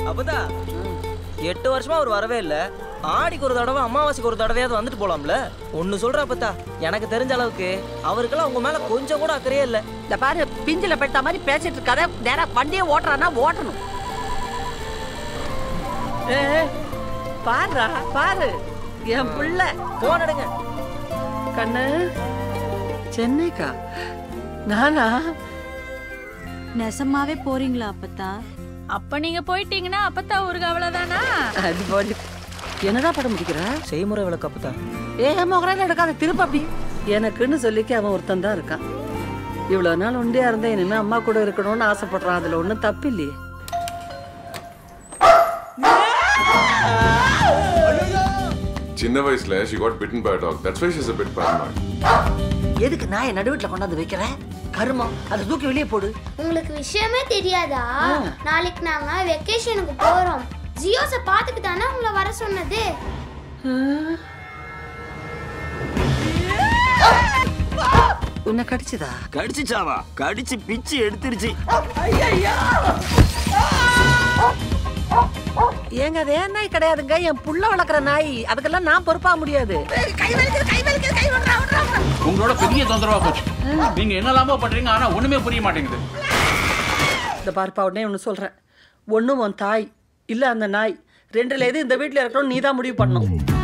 அப்பதா எட்டு வருஷமா அவர் வரவே இல்ல ஆடிக்கு ஒரு தடவை அமாவாசைக்கு ஒரு தடவையாவது வந்துட்டு போலாம்ல ஒன்னு சொல்ற அப்பத்தா எனக்கு தெரிஞ்ச அளவுக்கு அவருக்கெல்லாம் உங்க மேல கொஞ்சம் கூட அக்கறையே இல்ல இந்த பாரு பிஞ்சில பெட்ட மாதிரி பேசிட்டு இருக்காத நேரா வண்டியை ஓட்டுறானா ஓட்டணும் ஏ, பாருடா பாரு என் புள்ள போன் எடுங்க கண்ணு சென்னைக்கா நானா நெசமாவே போறீங்களா அப்பத்தா அப்ப நீங்க போயிட்டீங்கன்னா அப்பத்தா ஊருக்கு அவ்வளவுதானா அது போடி என்னடா படம் முடிக்கிற செய்முறை விளக்கு அப்பத்தா ஏ முகரால எடுக்காத திருப்ப அப்படி எனக்குன்னு சொல்லிக்க அவன் ஒருத்தன் தான் இருக்கான் இவ்வளவு நாள் உண்டியா இருந்தேன் இனிமே அம்மா கூட இருக்கணும்னு ஆசைப்படுறான் அதுல ஒண்ணும் தப்பு இல்லையே சின்ன வயசுல she got bitten by a dog that's why she's a bit paranoid எதுக்கு நான் நடு வீட்டுல கொண்டாந்து வைக்கிறேன் கருமம் அதை தூக்கி வெளியே போடு உங்களுக்கு விஷயமே தெரியாதா நாளைக்கு நாங்க வெக்கேஷனுக்கு போறோம் ஜியோஸை பார்த்துட்டு தானே உங்களை வர சொன்னது உன்னை கடிச்சுதா கடிச்சுச்சாவா கடிச்சு பிச்சு எடுத்துருச்சு ஏங்க அது ஏன் நாய் கிடையாதுங்க என் புள்ள வளர்க்குற நாய் அதுக்கெல்லாம் நான் பொறுப்பா முடியாது கை வலிக்குது கை வலிக்குது கை விட்றா விட்றா விட்றா. உங்களோட பெரிய தொந்தரவா போச்சு நீங்க என்னெல்லாமோ பண்றீங்க ஆனா ஒண்ணுமே புரிய மாட்டேங்குது இந்த பார்ப்பா உடனே ஒன்று சொல்றேன் ஒண்ணு உன் தாய் இல்ல அந்த நாய் ரெண்டுல எது இந்த வீட்டுல இருக்கணும் நீ தான் முடிவு பண்ணணும்